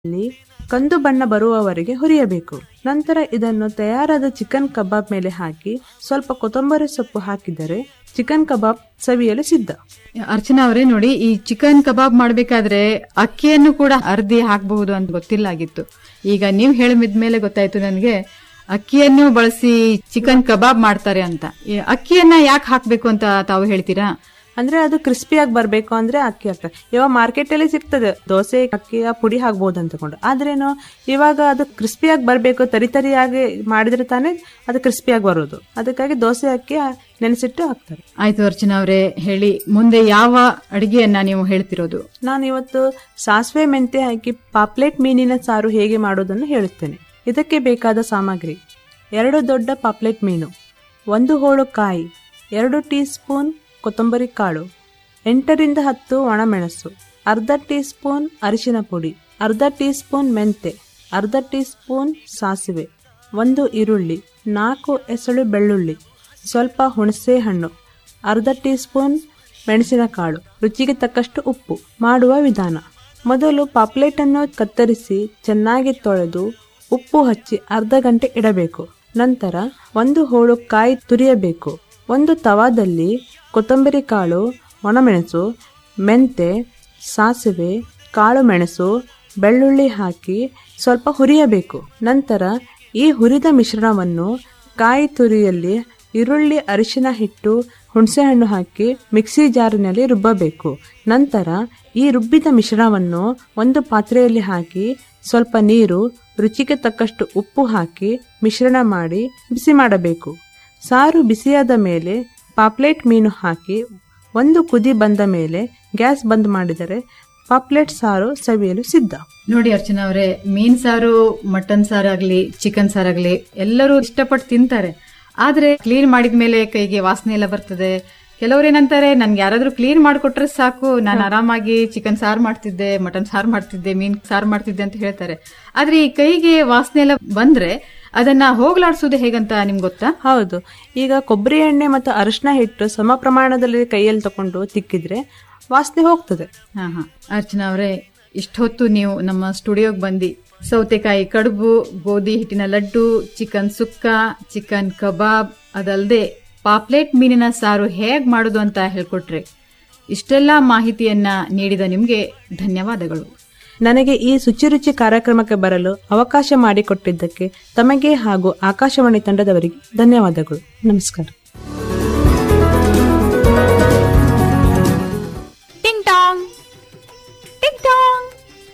ಲ್ಲಿ ಕಂದು ಬಣ್ಣ ಬರುವವರೆಗೆ ಹುರಿಯಬೇಕು ನಂತರ ಇದನ್ನು ತಯಾರಾದ ಚಿಕನ್ ಕಬಾಬ್ ಮೇಲೆ ಹಾಕಿ ಸ್ವಲ್ಪ ಕೊತ್ತಂಬರಿ ಸೊಪ್ಪು ಹಾಕಿದರೆ ಚಿಕನ್ ಕಬಾಬ್ ಸವಿಯಲು ಸಿದ್ಧ ಅರ್ಚನಾ ಅವರೇ ನೋಡಿ ಈ ಚಿಕನ್ ಕಬಾಬ್ ಮಾಡ್ಬೇಕಾದ್ರೆ ಅಕ್ಕಿಯನ್ನು ಕೂಡ ಅರ್ಧಿ ಹಾಕಬಹುದು ಅಂತ ಗೊತ್ತಿಲ್ಲಾಗಿತ್ತು ಈಗ ನೀವು ಹೇಳಿದ್ಮೇಲೆ ಗೊತ್ತಾಯ್ತು ನನಗೆ ಅಕ್ಕಿಯನ್ನು ಬಳಸಿ ಚಿಕನ್ ಕಬಾಬ್ ಮಾಡ್ತಾರೆ ಅಂತ ಈ ಅಕ್ಕಿಯನ್ನ ಯಾಕೆ ಹಾಕ್ಬೇಕು ಅಂತ ತಾವು ಹೇಳ್ತೀರಾ ಅಂದ್ರೆ ಅದು ಕ್ರಿಸ್ಪಿಯಾಗಿ ಬರಬೇಕು ಅಂದ್ರೆ ಅಕ್ಕಿ ಹಾಕ್ತಾರೆ ಇವಾಗ ಮಾರ್ಕೆಟ್ ಅಲ್ಲಿ ಸಿಗ್ತದೆ ದೋಸೆ ಅಕ್ಕಿಯ ಪುಡಿ ಹಾಕ್ಬೋದು ಅಂತಕೊಂಡು ಆದ್ರೇನು ಇವಾಗ ಅದು ಕ್ರಿಸ್ಪಿಯಾಗಿ ಬರಬೇಕು ತರಿ ತರಿಯಾಗಿ ಮಾಡಿದ್ರೆ ತಾನೇ ಅದು ಕ್ರಿಸ್ಪಿಯಾಗಿ ಬರೋದು ಅದಕ್ಕಾಗಿ ದೋಸೆ ಅಕ್ಕಿ ನೆನೆಸಿಟ್ಟು ಹಾಕ್ತಾರೆ ಆಯ್ತು ಅರ್ಚನಾ ಅವರೇ ಹೇಳಿ ಮುಂದೆ ಯಾವ ಅಡಿಗೆಯನ್ನ ನೀವು ಹೇಳ್ತಿರೋದು ನಾನು ಇವತ್ತು ಸಾಸಿವೆ ಮೆಂತೆ ಹಾಕಿ ಪಾಪ್ಲೆಟ್ ಮೀನಿನ ಸಾರು ಹೇಗೆ ಮಾಡೋದನ್ನು ಹೇಳುತ್ತೇನೆ ಇದಕ್ಕೆ ಬೇಕಾದ ಸಾಮಗ್ರಿ ಎರಡು ದೊಡ್ಡ ಪಾಪ್ಲೆಟ್ ಮೀನು ಒಂದು ಹೋಳು ಕಾಯಿ ಎರಡು ಟೀ ಸ್ಪೂನ್ ಕೊತ್ತಂಬರಿ ಕಾಳು ಎಂಟರಿಂದ ಹತ್ತು ಒಣಮೆಣಸು ಅರ್ಧ ಟೀ ಸ್ಪೂನ್ ಅರಿಶಿನ ಪುಡಿ ಅರ್ಧ ಟೀ ಸ್ಪೂನ್ ಮೆಂತೆ ಅರ್ಧ ಟೀ ಸ್ಪೂನ್ ಸಾಸಿವೆ ಒಂದು ಈರುಳ್ಳಿ ನಾಲ್ಕು ಎಸಳು ಬೆಳ್ಳುಳ್ಳಿ ಸ್ವಲ್ಪ ಹುಣಸೆ ಹಣ್ಣು ಅರ್ಧ ಟೀ ಸ್ಪೂನ್ ಮೆಣಸಿನಕಾಳು ರುಚಿಗೆ ತಕ್ಕಷ್ಟು ಉಪ್ಪು ಮಾಡುವ ವಿಧಾನ ಮೊದಲು ಪಾಪ್ಲೆಟ್ ಅನ್ನು ಕತ್ತರಿಸಿ ಚೆನ್ನಾಗಿ ತೊಳೆದು ಉಪ್ಪು ಹಚ್ಚಿ ಅರ್ಧ ಗಂಟೆ ಇಡಬೇಕು ನಂತರ ಒಂದು ಹೋಳು ಕಾಯಿ ತುರಿಯಬೇಕು ಒಂದು ತವಾದಲ್ಲಿ ಕೊತ್ತಂಬರಿ ಕಾಳು ಒಣಮೆಣಸು ಮೆಂತೆ ಸಾಸಿವೆ ಕಾಳು ಮೆಣಸು ಬೆಳ್ಳುಳ್ಳಿ ಹಾಕಿ ಸ್ವಲ್ಪ ಹುರಿಯಬೇಕು ನಂತರ ಈ ಹುರಿದ ಮಿಶ್ರಣವನ್ನು ಕಾಯಿ ತುರಿಯಲ್ಲಿ ಈರುಳ್ಳಿ ಅರಿಶಿನ ಹಿಟ್ಟು ಹುಣಸೆಹಣ್ಣು ಹಾಕಿ ಮಿಕ್ಸಿ ಜಾರಿನಲ್ಲಿ ರುಬ್ಬಬೇಕು ನಂತರ ಈ ರುಬ್ಬಿದ ಮಿಶ್ರಣವನ್ನು ಒಂದು ಪಾತ್ರೆಯಲ್ಲಿ ಹಾಕಿ ಸ್ವಲ್ಪ ನೀರು ರುಚಿಗೆ ತಕ್ಕಷ್ಟು ಉಪ್ಪು ಹಾಕಿ ಮಿಶ್ರಣ ಮಾಡಿ ಬಿಸಿ ಮಾಡಬೇಕು ಸಾರು ಬಿಸಿಯಾದ ಮೇಲೆ ಪಾಪ್ಲೆಟ್ ಮೀನು ಹಾಕಿ ಒಂದು ಕುದಿ ಬಂದ ಮೇಲೆ ಗ್ಯಾಸ್ ಬಂದ್ ಮಾಡಿದರೆ ಪಾಪ್ಲೆಟ್ ಸಾರು ಸವಿಯಲು ಸಿದ್ಧ ನೋಡಿ ಅರ್ಚನಾ ಅವರೇ ಮೀನ್ ಸಾರು ಮಟನ್ ಸಾರಾಗ್ಲಿ ಚಿಕನ್ ಸಾರಾಗ್ಲಿ ಎಲ್ಲರೂ ಇಷ್ಟಪಟ್ಟು ತಿಂತಾರೆ ಆದ್ರೆ ಕ್ಲೀನ್ ಮಾಡಿದ್ಮೇಲೆ ಕೈಗೆ ವಾಸನೆ ಎಲ್ಲ ಬರ್ತದೆ ಕೆಲವ್ರು ಏನಂತಾರೆ ನನ್ಗೆ ಯಾರಾದ್ರೂ ಕ್ಲೀನ್ ಮಾಡಿಕೊಟ್ರೆ ಸಾಕು ನಾನು ಆರಾಮಾಗಿ ಚಿಕನ್ ಸಾರು ಮಾಡ್ತಿದ್ದೆ ಮಟನ್ ಸಾರು ಮಾಡ್ತಿದ್ದೆ ಮೀನ್ ಸಾರು ಮಾಡ್ತಿದ್ದೆ ಅಂತ ಹೇಳ್ತಾರೆ ಆದ್ರೆ ಈ ಕೈಗೆ ವಾಸನೆ ಎಲ್ಲ ಬಂದ್ರೆ ಅದನ್ನ ಹೋಗ್ಲಾಡ್ಸೋದು ಹೇಗಂತ ನಿಮ್ಗೆ ಗೊತ್ತಾ ಹೌದು ಈಗ ಕೊಬ್ಬರಿ ಎಣ್ಣೆ ಮತ್ತು ಅರಿಶಿನ ಹಿಟ್ಟು ಸಮ ಪ್ರಮಾಣದಲ್ಲಿ ಕೈಯಲ್ಲಿ ತಕೊಂಡು ತಿಕ್ಕಿದ್ರೆ ವಾಸನೆ ಹೋಗ್ತದೆ ಹಾ ಹಾ ಅರ್ಚನಾ ಅವರೇ ಇಷ್ಟೊತ್ತು ನೀವು ನಮ್ಮ ಸ್ಟುಡಿಯೋಗೆ ಬಂದು ಸೌತೆಕಾಯಿ ಕಡುಬು ಗೋಧಿ ಹಿಟ್ಟಿನ laddu chicken sukka chicken kebab ಅದಲ್ಲದೆ ಪಾಪ್ಲೆಟ್ ಮೀನಿನ ಸಾರು ಹೇಗ್ ಮಾಡೋದು ಅಂತ ಹೇಳ್ಕೊಟ್ರೆ ಇಷ್ಟೆಲ್ಲ ಮಾಹಿತಿಯನ್ನ ನೀಡಿದ ನಿಮ್ಗೆ ಧನ್ಯವಾದಗಳು ನನಗೆ ಈ ಶುಚಿರುಚಿ ಕಾರ್ಯಕ್ರಮಕ್ಕೆ ಬರಲು ಅವಕಾಶ ಮಾಡಿಕೊಟ್ಟಿದ್ದಕ್ಕೆ ತಮಗೆ ಹಾಗೂ ಆಕಾಶವಾಣಿ ತಂಡದವರಿಗೆ ಧನ್ಯವಾದಗಳು ನಮಸ್ಕಾರ ಟಿಂಗ್ tong ting tong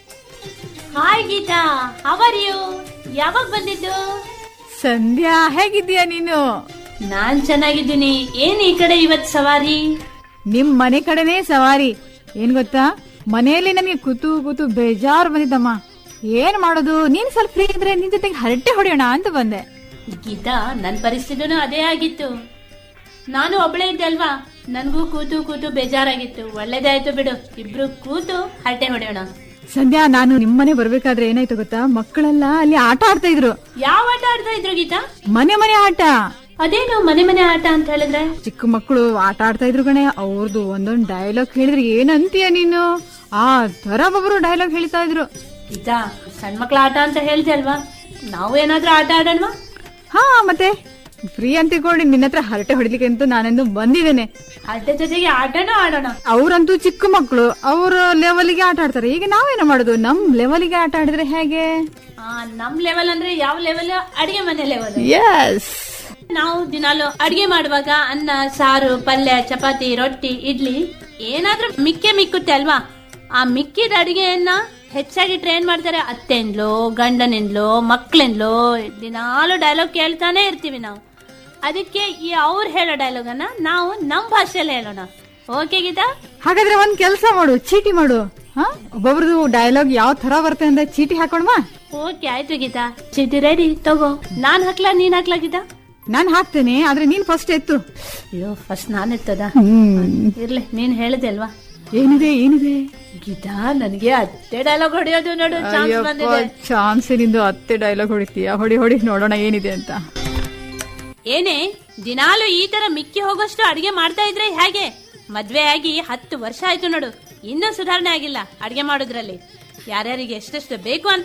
hi Geetha how are you ಯಾವಾಗ ಬಂದಿದ್ದು ಸಂಧ್ಯಾ ಹೇಗಿದ್ದೀಯಾ ನೀನು ನಾನ್ ಚೆನ್ನಾಗಿದ್ದೀನಿ ಏನ್ ಈ ಕಡೆ ಇವತ್ ಸವಾರಿ ನಿಮ್ ಮನೆ ಕಡೆನೇ ಸವಾರಿ ಏನ್ ಗೊತ್ತಾ ಮನೆಯಲ್ಲಿ ನನಗೆ ಕೂತು ಕೂತು ಬೇಜಾರು ಬಂದಿದ್ದಮ್ಮ ಏನ್ ಮಾಡೋದು ನೀನ್ ಸ್ವಲ್ಪ ಫ್ರೀ ಇದ್ರೆ ನಿನ್ ಜೊತೆಗೆ ಹರಟೆ ಹೊಡೆಯೋಣ ಅಂತ ಬಂದೆ ಗೀತಾ ನನ್ ಪರಿಸ್ಥಿತಿನೂ ಅದೇ ಆಗಿತ್ತು ನಾನು ಒಬ್ಳೇ ಇದ್ದೆ ಅಲ್ವಾ ನನ್ಗೂ ಕೂತು ಕೂತು ಬೇಜಾರಾಗಿತ್ತು ಒಳ್ಳೇದೇ ಆಯ್ತು ಬಿಡು ಇಬ್ರು ಕೂತು ಹರಟೆ ಹೊಡೆಯೋಣ ಸಂಧ್ಯಾ ನಾನು ನಿಮ್ಮನೆ ಬರ್ಬೇಕಾದ್ರೆ ಏನಾಯ್ತು ಗೊತ್ತಾ ಮಕ್ಕಳೆಲ್ಲ ಅಲ್ಲಿ ಆಟ ಆಡ್ತಾ ಇದ್ರು ಯಾವ ಆಟ ಆಡ್ತಾ ಇದ್ರು ಗೀತಾ ಮನೆ ಮನೆ ಆಟ ಅದೇನು ಮನೆ ಮನೆ ಆಟ ಅಂತ ಹೇಳಿದ್ರೆ ಚಿಕ್ಕ ಮಕ್ಕಳು ಆಟ ಆಡ್ತಾ ಇದ್ರು ಕಣೆ ಅವ್ರದ್ದು ಒಂದೊಂದ್ ಡೈಲಾಗ್ ಹೇಳಿದ್ರೆ ಏನಂತೀಯ ನೀನು ಆ ತರ ಒಬ್ಬರು ಡೈಲಾಗ್ ಹೇಳ್ತಾ ಇದ್ರು ಗೀತಾ ಸಣ್ಣ ಮಕ್ಳ ಆಟ ಅಂತ ಹೇಳ್ದೆ ಅಲ್ವಾ ನಾವು ಏನಾದ್ರೂ ಆಟ ಆಡೋಣವಾ ಹಾ ಮತ್ತೆ ಫ್ರೀ ಅಂತ ತಿಳ್ಕೊಂಡು ನಿನ್ನ ಹತ್ರ ಹರಟೆ ಹೊಡಿಲಿಕ್ಕೆ ಅಂತ ನಾನೆಂದು ಬಂದಿದ್ದೇನೆ ಹರಟೆ ಜೊತೆಗೆ ಆಟನೂ ಆಡೋಣ ಅವ್ರಂತೂ ಚಿಕ್ಕ ಮಕ್ಕಳು ಅವ್ರ ಲೆವೆಲ್ಗೆ ಆಟ ಆಡ್ತಾರೆ ಈಗ ನಾವೇನು ಮಾಡೋದು ನಮ್ ಲೆವೆಲ್ಗೆ ಆಟ ಆಡಿದ್ರೆ ಹೇಗೆ ಆ, ನಮ್ ಲೆವೆಲ್ ಅಂದ್ರೆ ಯಾವ ಲೆವೆಲ್ ಅಡಿಗೆ ಮನೆ ಲೆವೆಲ್ ಎಸ್ ನಾವು ದಿನಾಲು ಅಡಿಗೆ ಮಾಡುವಾಗ ಅನ್ನ ಸಾರು ಪಲ್ಯ ಚಪಾತಿ ರೊಟ್ಟಿ ಇಡ್ಲಿ ಏನಾದ್ರೂ ಮಿಕ್ಕೆ ಮಿಕ್ಕುತ್ತೆ ಅಲ್ವಾ ಆ ಮಿಕ್ಕಿದ ಅಡಿಗೆಯನ್ನ ಹೆಚ್ಚಾಗಿ ಟ್ರೈನ್ ಮಾಡ್ತಾರೆ ಅತ್ತೆಂದ್ಲೋ ಗಂಡನಿಂದ್ಲೋ ಮಕ್ಳಿಂದ್ಲೋ ದಿನಾಲು ಡೈಲಾಗ್ ಕೇಳ್ತಾನೆ ಇರ್ತೀವಿ ನಾವು ಅದಕ್ಕೆ ಈ ಅವ್ರು ಹೇಳೋ ಡೈಲಾಗ್ ಅನ್ನ ನಾವು ನಮ್ ಭಾಷೆಯಲ್ಲಿ ಹೇಳೋಣ ಓಕೆ ಗೀತಾ ಹಾಗಾದ್ರೆ ಒಂದ್ ಕೆಲ್ಸ ಮಾಡು ಚೀಟಿ ಮಾಡು ಹಾ ಒಬ್ಬೊಬ್ರದ್ದು ಡೈಲಾಗ್ ಯಾವ ತರ ಬರುತ್ತೆ ಅಂತ ಚೀಟಿ ಹಾಕೊಂಡ್ವಾ ಓಕೆ ಆಯ್ತು ಗೀತಾ ಚೀಟಿ ರೆಡಿ ತಗೋ ನಾನ್ ಹಾಕ್ಲಾ ನೀನ್ ಹಾಕ್ಲಾ ಗೀತಾ ನಾನ್ ಹಾಕ್ತೇನೆ ಆದ್ರೆ ನೀನ್ ಫಸ್ಟ್ ಎತ್ತು ಅಯ್ಯೋ ಫಸ್ಟ್ ನಾನ್ ಎತ್ತದ ಹ್ಮ್ ಇರ್ಲಿ ನೀನ್ ಹೇಳಿದೆ ಅಲ್ವಾ ಏನಿದೆ ಏನಿದೆ ಗೀತಾ ನನಗೆ ಅತ್ತೆ ಡೈಲಾಗ್ ಹೊಡೆಯೋದು ನೋಡು ಚಾನ್ಸ್ ಬಂದಿದೆ ಚಾನ್ಸ್ ನಿಂದು ಅತ್ತೆ ಡೈಲಾಗ್ ಹೊಡಿತೀಯ ಹೊಡಿ ಹೊಡಿ ನೋಡೋಣ ಏನಿದೆ ಅಂತ ಏನೇ ದಿನಾಲು ಈ ತರ ಮಿಕ್ಕಿ ಹೋಗೋಷ್ಟು ಅಡಿಗೆ ಮಾಡ್ತಾ ಇದ್ರೆ ಹೇಗೆ ಮದ್ವೆ ಆಗಿ ಹತ್ತು ವರ್ಷ ಆಯ್ತು ನೋಡು ಇನ್ನೂ ಸುಧಾರಣೆ ಆಗಿಲ್ಲ ಅಡಿಗೆ ಮಾಡೋದ್ರಲ್ಲಿ ಯಾರ್ಯಾರಿಗೆ ಎಷ್ಟೆಷ್ಟು ಬೇಕು ಅಂತ